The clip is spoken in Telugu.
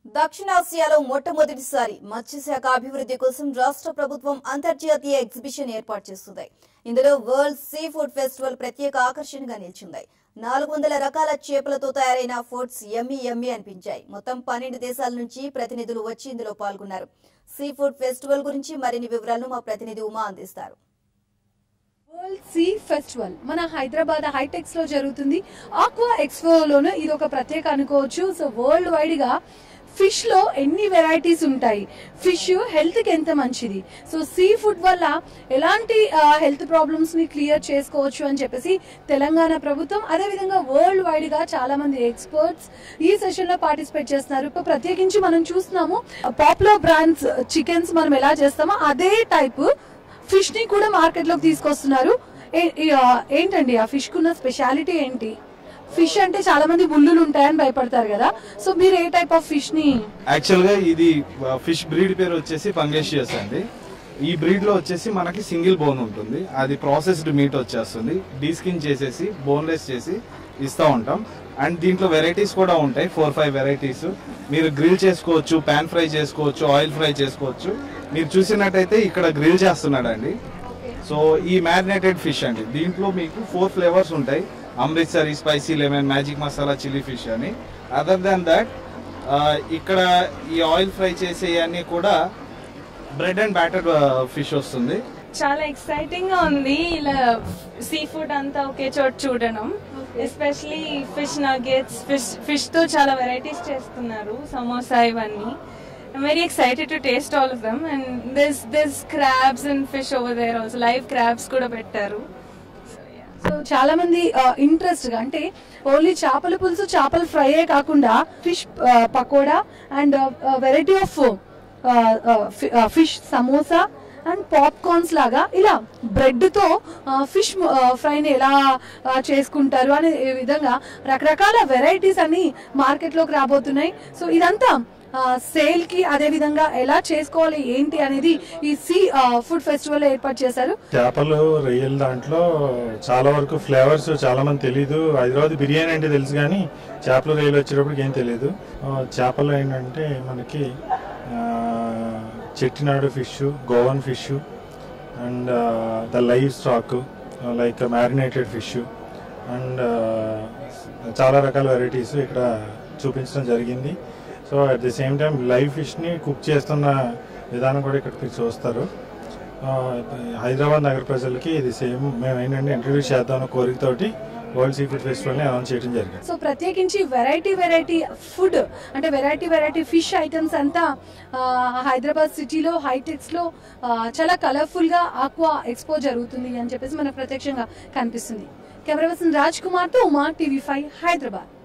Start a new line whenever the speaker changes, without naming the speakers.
దక్షిణాసియాలో మొట్టమొదటిసారి మత్స్యశాఖ అభివృద్ధి కోసం రాష్ట్ర ప్రభుత్వం అంతర్జాతీయ ఎగ్జిబిషన్ ఏర్పాటు చేస్తుంది ఇందులో వరల్డ్ సీ ఫుడ్ ఫెస్టివల్ ప్రత్యేక ఆకర్షణగా నిలిచింది నాలుగు వందల రకాల చేపలతో తయారైన ఫుడ్స్ ఎమ్మి ఎమ్మి అనిపించాయి మొత్తం పన్నెండు దేశాల నుంచి ప్రతినిధులు వచ్చి ఇందులో పాల్గొన్నారు సీ ఫుడ్ ఫెస్టివల్ గురించి మరిన్ని వివరాలను మా ప్రతినిధి ఉమా అందిస్తారు
వరల్డ్ సీ ఫెస్టివల్ మన హైదరాబాద్ హైటెక్స్ లో జరుగుతుంది ఆక్వా ఎక్స్పోలోను ఇది ఒక ప్రత్యేక అనుకోవచ్చు సో వరల్డ్ వైడ్ గా ఫిష్ లో ఎన్ని వెరైటీస్ ఉంటాయి ఫిష్ హెల్త్ కి ఎంత మంచిది సో సీ ఫుడ్ వల్ల ఎలాంటి హెల్త్ ప్రాబ్లమ్స్ ని క్లియర్ చేసుకోవచ్చు అని చెప్పేసి తెలంగాణ ప్రభుత్వం అదేవిధంగా వరల్డ్ వైడ్ గా చాలా మంది ఎక్స్పర్ట్స్ ఈ సెషన్ లో పార్టిసిపేట్ చేస్తున్నారు ఇప్పుడు ప్రత్యేకించి మనం చూస్తున్నాము పాపులర్ బ్రాండ్స్ చికెన్స్ మనం ఎలా చేస్తామో అదే టైప్ ఫిష్ ని కూడా మార్కెట్ లోకి తీసుకొస్తున్నారు ఏ- ఈ, ఆ, ఏంటండి ఆ ఫిష్ కున్న స్పెషాలిటీ ఏంటి ఫిష్ అంటే చాలా మంది ముళ్ళులు ఉంటాయని భయపడతారు కదా సో మీరు ఏ టైప్ ఆఫ్ ఫిష్ ని
యాక్చువల్ గా ఇది ఫిష్ బ్రీడ్ పేరు వచ్చేసి పంగేషియస్ అండి ఈ బ్రీడ్ లో వచ్చేసి మనకి సింగిల్ బోన్ ఉంటుంది అది ప్రాసెస్డ్ మీట్ వచ్చేస్తుంది డీస్కిన్ చేసేసి బోన్లెస్ చేసి ఇస్తూ ఉంటాం అండ్ దీంట్లో వెరైటీస్ కూడా ఉంటాయి ఫోర్ ఫైవ్ వెరైటీస్ మీరు గ్రిల్ చేసుకోవచ్చు పాన్ ఫ్రై చేసుకోవచ్చు ఆయిల్ ఫ్రై చేసుకోవచ్చు మీరు చూసినట్టయితే ఇక్కడ గ్రిల్ చేస్తున్నాడండి సో ఈ మ్యారినేటెడ్ ఫిష్ అండి దీంట్లో మీకు ఫోర్ ఫ్లేవర్స్ ఉంటాయి Amritsari spicy lemon magic masala chilli fish అని అదర్ దాన్ దట్ ఇక్కడ ఈ ఆయిల్ ఫ్రై చేసే అన్ని కూడా బ్రెడ్ అండ్ బ్యాటర్ ఫిష్ వస్తుంది
చాలా ఎక్సైటింగ్ గా ఉంది ఇలా సీ ఫుడ్ అంతా ఒకే చోట చూడడం especially fish nuggets fish fish తో చాలా వెరైటీస్ చేస్తున్నారు సమోసా ఇవన్నీ I'm very excited to taste all of them and there's there's crabs and fish over there also live crabs కూడా పెట్టారు So, yeah.
సో చాలా మంది ఇంట్రెస్ట్ గా అంటే ఓన్లీ చేపల పులుసు చేపల ఫ్రైయే కాకుండా fish pakoda and variety of fish samosa and popcorns లాగా ఇలా బ్రెడ్ తో ఫిష్ ఫ్రైని ఎలా ఆ, చేసుకుంటారు అనే విధంగా రకరకాల వెరైటీస్ అన్ని మార్కెట్ లోకి రాబోతున్నాయి సో ఇదంతా సేల్ కి అదే విధంగా ఎలా చేసుకోవాలి ఏంటి అనేది ఈ సీ ఫుడ్ ఫెస్టివల్ ఏర్పాటు చేశారు
చేపలు రొయ్యల దాంట్లో చాలా వరకు ఫ్లేవర్స్ చాలా మంది తెలియదు హైదరాబాద్ బిర్యానీ అంటే తెలుసు కానీ చేపలు రొయ్యలు వచ్చేటప్పటికి ఏం తెలియదు ఆ, చేపలు ఏంటంటే మనకి ఆ, Chettinad fish Goan fish and the live stock like marinated fish and చాలా రకాల వెరైటీస్ ఇక్కడ చూపించడం జరిగింది so at the same time live ఫిష్ని కుక్ చేస్తున్న విధానం కూడా ఇక్కడ మీరు చూస్తారు ఆ, హైదరాబాద్ నగర ప్రజలకి ఇది సేమ్ మేము ఏంటంటే ఇంట్రడ్యూస్ చేద్దాం కోరికతోటి వరల్డ్ సీ ఫుడ్ ఫెస్టివల్ని అనౌన్స్ చేయడం జరిగింది
సో ప్రత్యేకించి వెరైటీ వెరైటీ ఫుడ్ అంటే వెరైటీ వెరైటీ ఫిష్ ఐటమ్స్ అంతా ఆ, హైదరాబాద్ సిటీలో హైటెక్స్ లో ఆ, చాలా కలర్ఫుల్ గా ఆక్వా ఎక్స్పో జరుగుతుంది అని చెప్పేసి మనకు ప్రత్యక్షంగా కనిపిస్తుంది కెమెరా పర్సన్ రాజ్ కుమార్ తో ఉమా టీవీ ఫైవ్ హైదరాబాద్